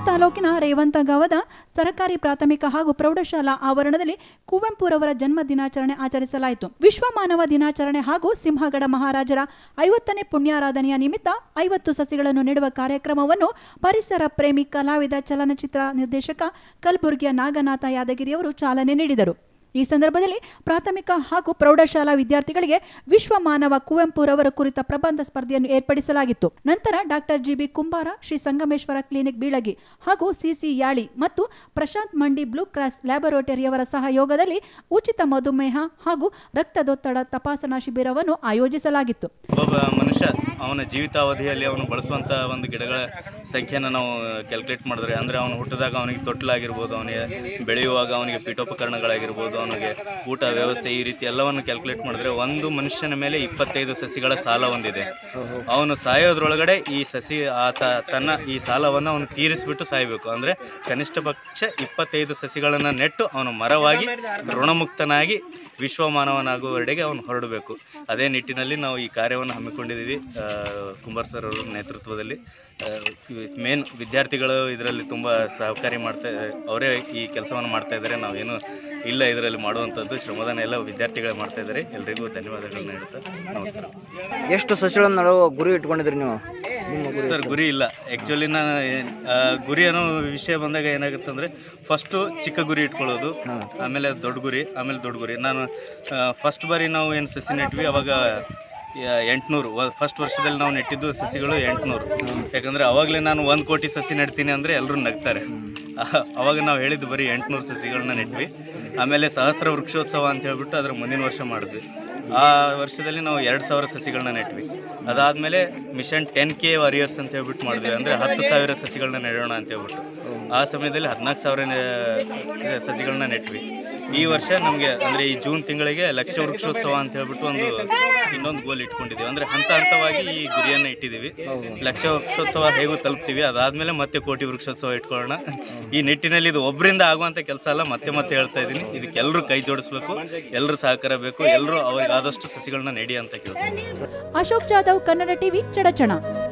ತಾಲೂಕಿನ ರೇವಂತಗಾವದ ಸರ್ಕಾರಿ ಪ್ರಾಥಮಿಕ ಹಾಗೂ ಪ್ರೌಢಶಾಲಾ ಆವರಣದಲ್ಲಿ ಕುವೆಂಪುರವರ ಜನ್ಮ ದಿನಾಚರಣೆ ಆಚರಿಸಲಾಯಿತು ವಿಶ್ವ ಮಾನವ ದಿನಾಚರಣೆ ಹಾಗೂ ಸಿಂಹಗಡ ಮಹಾರಾಜರ ಐವತ್ತನೇ ಪುಣ್ಯಾರಾಧನೆಯ ನಿಮಿತ್ತ ಐವತ್ತು ಸಸಿಗಳನ್ನು ನೆಡುವ ಕಾರ್ಯಕ್ರಮವನ್ನು ಪರಿಸರ ಪ್ರೇಮಿ ಕಲಾವಿದ ಚಲನಚಿತ್ರ ನಿರ್ದೇಶಕ ಕಲಬುರಗಿಯ ನಾಗನಾಥ ಯಾದಗಿರಿಯವರು ಚಾಲನೆ ನೀಡಿದರು ಈ ಸಂದರ್ಭದಲ್ಲಿ ಪ್ರಾಥಮಿಕ ಹಾಗೂ ಪ್ರೌಢಶಾಲಾ ವಿದ್ಯಾರ್ಥಿಗಳಿಗೆ ವಿಶ್ವ ಮಾನವ ಕುವೆಂಪುರವರ ಕುರಿತ ಪ್ರಬಂಧ ಸ್ಪರ್ಧೆಯನ್ನು ಏರ್ಪಡಿಸಲಾಗಿತ್ತು ನಂತರ ಡಾಕ್ಟರ್ ಜಿಬಿ ಕುಂಬಾರ ಶ್ರೀ ಸಂಗಮೇಶ್ವರ ಕ್ಲಿನಿಕ್ ಬೀಳಗಿ ಹಾಗೂ ಸಿಸಿ ಯಾಳಿ ಮತ್ತು ಪ್ರಶಾಂತ್ ಮಂಡಿ ಬ್ಲೂ ಕ್ರಾಸ್ ಲ್ಯಾಬೊರೇಟರಿಯವರ ಸಹಯೋಗದಲ್ಲಿ ಉಚಿತ ಮಧುಮೇಹ ಹಾಗೂ ರಕ್ತದೊತ್ತಡ ತಪಾಸಣಾ ಶಿಬಿರವನ್ನು ಆಯೋಜಿಸಲಾಗಿತ್ತು ಒಬ್ಬ ಮನುಷ್ಯ ಅವನ ಜೀವಿತಾವಧಿಯಲ್ಲಿ ಅವನು ಬಳಸುವಂಥ ಒಂದು ಗಿಡಗಳ ಸಂಖ್ಯೆನ ನಾವು ಕ್ಯಾಲ್ಕುಲೇಟ್ ಮಾಡಿದ್ರೆ ಅಂದರೆ ಅವನು ಹುಟ್ಟಿದಾಗ ಅವನಿಗೆ ತೊಟ್ಲಾಗಿರ್ಬೋದು ಅವನಿಗೆ ಬೆಳೆಯುವಾಗ ಅವನಿಗೆ ಪೀಠೋಪಕರಣಗಳಾಗಿರ್ಬೋದು ಅವನಿಗೆ ಊಟ ವ್ಯವಸ್ಥೆ ಈ ರೀತಿ ಎಲ್ಲವನ್ನು ಕ್ಯಾಲ್ಕುಲೇಟ್ ಮಾಡಿದ್ರೆ ಒಂದು ಮನುಷ್ಯನ ಮೇಲೆ ಇಪ್ಪತ್ತೈದು ಸಸಿಗಳ ಸಾಲ ಹೊಂದಿದೆ ಅವನು ಸಾಯೋದ್ರೊಳಗಡೆ ಈ ಸಸಿ ಆತ ತನ್ನ ಈ ಸಾಲವನ್ನು ಅವನು ತೀರಿಸಿಬಿಟ್ಟು ಸಾಯಬೇಕು ಅಂದರೆ ಕನಿಷ್ಠ ಪಕ್ಷ ಇಪ್ಪತ್ತೈದು ಸಸಿಗಳನ್ನು ನೆಟ್ಟು ಅವನು ಮರವಾಗಿ ಋಣಮುಕ್ತನಾಗಿ ವಿಶ್ವ ಮಾನವನಾಗುವವರೆಗೆ ಅವನು ಹೊರಡಬೇಕು ಅದೇ ನಿಟ್ಟಿನಲ್ಲಿ ನಾವು ಈ ಕಾರ್ಯವನ್ನು ಹಮ್ಮಿಕೊಂಡಿದ್ದೀವಿ ಆ, ಕುಂಬಾರ್ ಸರ್ ಅವರ ನೇತೃತ್ವದಲ್ಲಿ ಮೇನ್ ವಿದ್ಯಾರ್ಥಿಗಳು ಇದರಲ್ಲಿ ತುಂಬ ಸಹಕಾರಿ ಮಾಡ್ತಾ ಅವರೇ ಈ ಕೆಲಸವನ್ನು ಮಾಡ್ತಾ ಇದ್ದಾರೆ ನಾವೇನು ಇಲ್ಲ ಇದರಲ್ಲಿ ಮಾಡುವಂಥದ್ದು ಶ್ರಮದಾನ ಎಲ್ಲ ವಿದ್ಯಾರ್ಥಿಗಳೇ ಮಾಡ್ತಾ ಇದ್ದಾರೆ ಎಲ್ರಿಗೂ ಧನ್ಯವಾದಗಳನ್ನ ಹೇಳ್ತಾ ನಮಸ್ಕಾರ ಎಷ್ಟು ಸಸಿಗಳನ್ನು ನಡುವ ಗುರಿ ಇಟ್ಕೊಂಡಿದ್ರಿ ನೀವು ನಿಮ್ಮ ಗುರಿ ಸರ್ ಗುರಿ ಇಲ್ಲ ಆ್ಯಕ್ಚುಲಿ ನಾನು ಏನ್- ಆ, ಗುರಿ ಅನ್ನೋ ವಿಷಯ ಬಂದಾಗ ಏನಾಗುತ್ತೆ ಅಂದರೆ ಫಸ್ಟು ಚಿಕ್ಕ ಗುರಿ ಇಟ್ಕೊಳ್ಳೋದು ಆಮೇಲೆ ದೊಡ್ಡ ಗುರಿ ಆಮೇಲೆ ದೊಡ್ಡ ಗುರಿ ನಾನು ಫಸ್ಟ್ ಬಾರಿ ನಾವು ಏನು ಸಸಿ ನೆಟ್ವಿ ಅವಾಗ ಎಂಟುನೂರು ಫಸ್ಟ್ ವರ್ಷದಲ್ಲಿ ನಾವು ನೆಟ್ಟಿದ್ದು ಸಸಿಗಳು ಎಂಟುನೂರು ಯಾಕಂದರೆ ಅವಾಗಲೇ ನಾನು ಒಂದು ಕೋಟಿ ಸಸಿ ನೆಡ್ತೀನಿ ಅಂದರೆ ಎಲ್ಲರೂ ನಗ್ತಾರೆ ಆ- ಅವಾಗ ನಾವು ಹೇಳಿದ್ದು ಬರೀ ಎಂಟುನೂರು ಸಸಿಗಳನ್ನ ನೆಟ್ವಿ ಆಮೇಲೆ ಸಹಸ್ರ ವೃಕ್ಷೋತ್ಸವ ಅಂತ ಹೇಳ್ಬಿಟ್ಟು ಅದರ ಮುಂದಿನ ವರ್ಷ ಮಾಡಿದ್ವಿ ಆ ವರ್ಷದಲ್ಲಿ ನಾವು ಎರಡು ಸಾವಿರ ಸಸಿಗಳನ್ನ ನೆಟ್ವಿ ಅದಾದಮೇಲೆ ಮಿಷನ್ ಟೆನ್ ಕೆ ವಾರಿಯರ್ಸ್ ಅಂತ ಹೇಳ್ಬಿಟ್ಟು ಮಾಡಿದ್ವಿ ಅಂದರೆ ಹತ್ತು ಸಾವಿರ ಸಸಿಗಳನ್ನ ನೆಡೋಣ ಅಂತ ಹೇಳ್ಬಿಟ್ಟು ಆ ಸಮಯದಲ್ಲಿ ಹದಿನಾಲ್ಕು ಸಾವಿರ ನೆ- ಸಸಿಗಳನ್ನ ನೆಟ್ವಿ ಈ ವರ್ಷ ನಮಗೆ ಅಂದರೆ ಈ ಜೂನ್ ತಿಂಗಳಿಗೆ ಲಕ್ಷ ವೃಕ್ಷೋತ್ಸವ ಅಂತ ಹೇಳ್ಬಿಟ್ಟು ಒಂದು ಇನ್ನೊಂದು ಗೋಲ್ ಇಟ್ಕೊಂಡಿದ್ದೀವಿ ಅಂದರೆ ಹಂತ ಹಂತವಾಗಿ ಈ ಗುರಿಯನ್ನು ಇಟ್ಟಿದ್ದೀವಿ ಲಕ್ಷ ವೃಕ್ಷೋತ್ಸವ ಹೇಗೂ ತಲುಪ್ತೀವಿ ಅದಾದಮೇಲೆ ಮತ್ತೆ ಕೋಟಿ ವೃಕ್ಷೋತ್ಸವ ಇಟ್ಕೊಳ್ಳೋಣ ಈ ನಿಟ್ಟಿನಲ್ಲಿ ಇದು ಒಬ್ಬರಿಂದ ಆಗುವಂಥ ಕೆಲಸ ಅಲ್ಲ ಮತ್ತೆ ಮತ್ತೆ ಹೇಳ್ತಾ ಇದ್ದೀನಿ ಇದಕ್ಕೆ ಎಲ್ಲರೂ ಕೈ ಜೋಡಿಸ್ಬೇಕು ಎಲ್ಲರೂ ಸಹಕಾರ ಬೇಕು ಎಲ್ಲರೂ ಅವ್ರಿಗೆ ಆದಷ್ಟು ಸಸಿಗಳನ್ನ ನೆಡಿ ಅಂತ ಕೇಳ್ತೀನಿ ಅಶೋಕ್ ಜಾಧವ್ ಕನ್ನಡ ಟಿವಿ ಚಡಚಣ